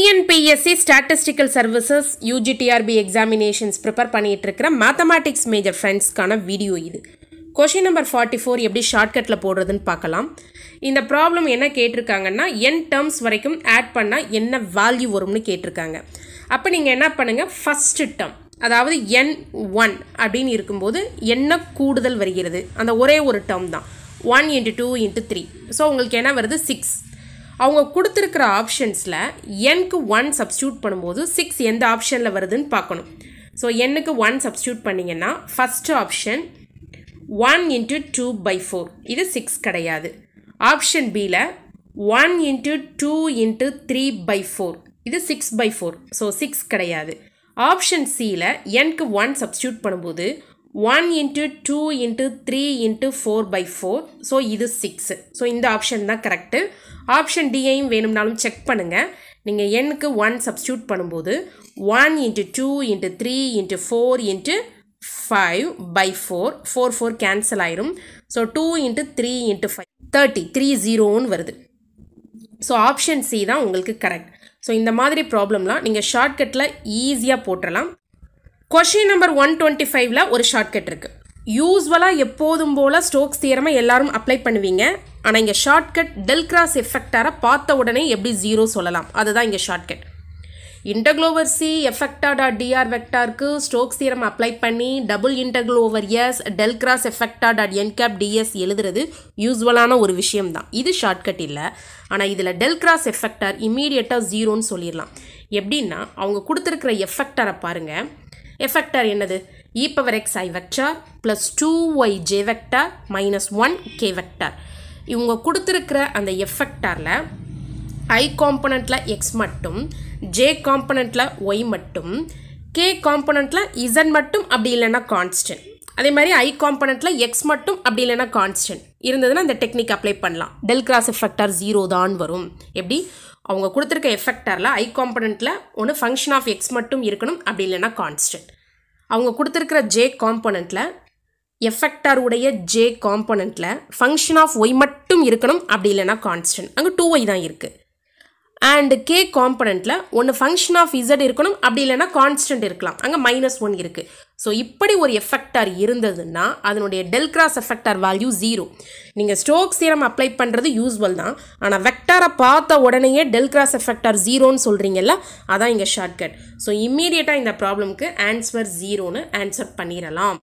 TNPSC statistical services UG TRB examinations prepare பண்ணிட்டு இருக்கிற mathematics major ஃப்ரெண்ட்ஸ்க்கான வீடியோ இது கொஷின் நம்பர் ஃபார்ட்டி ஃபோர் எப்படி ஷார்ட்கட்டில் போடுறதுன்னு பார்க்கலாம் இந்த ப்ராப்ளம் என்ன கேட்டிருக்காங்கன்னா என் டேர்ம்ஸ் வரைக்கும் ஆட் பண்ணால் என்ன வேல்யூ வரும்னு கேட்டிருக்காங்க அப்போ நீங்கள் என்ன பண்ணுங்கள் ஃபஸ்ட்டு டேர்ம் அதாவது என் ஒன் அப்படின்னு இருக்கும்போது என்ன கூடுதல் வருகிறது அந்த ஒரே ஒரு டேர்ம் தான் one into two into three so உங்களுக்கு என்ன வருது சிக்ஸ் அவங்க கொடுத்துருக்கிற ஆப்ஷன்ஸில் என்க்கு ஒன் சப்ஸ்டியூட் பண்ணும்போது சிக்ஸ் எந்த ஆப்ஷனில் வருதுன்னு பார்க்கணும் ஸோ எண்ணுக்கு ஒன் சப்ஸ்டியூட் பண்ணிங்கன்னா first option one into two by four இது சிக்ஸ் கிடையாது ஆப்ஷன் பியில் one into two into three by four இது six by four so six கிடையாது ஆப்ஷன் சியில் என்க்கு ஒன் சப்ஸ்டியூட் பண்ணும்போது one into two into three into four by four so இது six so இந்த ஆப்ஷன் தான் கரெக்டு ஆப்ஷன் டியையும் வேணும்னாலும் செக் பண்ணுங்கள் நீங்கள் எண்ணுக்கு ஒன் சப்ஸ்டியூட் பண்ணும்போது one into two into three into four into five by four four four cancel ஆயிரும் so two into three into five thirty three ஜீரோன்னு வருது ஸோ ஆப்ஷன் சி தான் உங்களுக்கு கரெக்ட் ஸோ இந்த மாதிரி ப்ராப்ளம்லாம் நீங்கள் ஷார்ட்கட்டில் ஈஸியாக போட்டுடலாம் கொஷின் நம்பர் ஒன் டுவெண்ட்டி ஃபைவ்ல ஒரு ஷார்ட்கட் இருக்குது யூஸ்வலாக எப்போதும் போல் ஸ்டோக்ஸ் தியரமை எல்லாரும் அப்ளை பண்ணுவீங்க ஆனால் இங்கே ஷார்ட்கட் டெல் கிராஸ் எஃபெக்டாரை பார்த்த உடனே எப்படி ஜீரோ சொல்லலாம் அதுதான் இங்கே shortcut integral over C F vector dot d r வெக்டாருக்கு ஸ்டோக்ஸ் தியரம் அப்ளை பண்ணி double integral over S del cross F vector dot n cap d s எழுதுறது யூஸ்வலான ஒரு விஷயம் தான் இது ஷார்ட்கட் இல்லை ஆனால் இதில் டெல் கிராஸ் எஃபெக்டார் இம்மீடியட்டாக ஜீரோன்னு சொல்லிடலாம் எப்படின்னா அவங்க கொடுத்துருக்கிற எஃபெக்டாரை பாருங்கள் எஃபெக்டார் என்னது e power x i vector plus two y j vector minus one k vector இவங்க கொடுத்துருக்கிற அந்த எஃபெக்டாரில் ஐ காம்பனண்ட்டில் எக்ஸ் மட்டும் ஜே காம்பனண்ட்டில் ஒய் மட்டும் கே காம்பனண்ட்டில் இசட் மட்டும் அப்படி இல்லைன்னா கான்ஸ்டன்ட் அதே மாதிரி ஐ காம்பனண்ட்டில் எக்ஸ் மட்டும் அப்படி இல்லைன்னா கான்ஸ்டன்ட் இருந்ததுன்னா இந்த டெக்னிக் அப்ளை பண்ணலாம் டெல் கிராஸ் எஃபெக்டார் ஜீரோ தான் வரும் எப்படி அவங்க கொடுத்துருக்க எஃபெக்டாரில் ஐ காம்பனண்ட்டில் ஒன்று ஃபங்க்ஷன் ஆஃப் எக்ஸ் மட்டும் இருக்கணும் அப்படி இல்லைன்னா கான்ஸ்டன்ட் அவங்க கொடுத்துருக்கிற ஜே காம்பனண்ட்டில் எஃபெக்டார் உடைய ஜே காம்பனண்ட்டில் ஃபங்க்ஷன் ஆஃப் ஒய் மட்டும் இருக்கணும் அப்படி இல்லைன்னா கான்ஸ்டன்ட் அங்கே டூ ஒய் தான் இருக்குது அண்ட் கே காம்பனண்ட்டில் ஒன்று ஃபங்க்ஷன் ஆஃப் இசட் இருக்கணும் அப்படி இல்லைன்னா கான்ஸ்டன்ட் இருக்கலாம் அங்கே மைனஸ் ஒன் இருக்குது ஸோ இப்படி ஒரு எஃபெக்டார் இருந்ததுன்னா அதனுடைய del cross F vector value zero நீங்கள் ஸ்டோக்ஸ் தியரம் அப்ளை பண்ணுறது யூஸ்வல் தான் ஆனால் வெக்டாரை பார்த்த உடனேயே டெல் கிராஸ் எஃபெக்டார் ஜீரோன்னு சொல்கிறீங்கல்ல அதான் இங்கே ஷார்ட்கட் ஸோ இம்மீடியட்டாக இந்த ப்ராப்ளம்க்கு ஆன்சர் ஜீரோன்னு ஆன்சர் பண்ணிடலாம்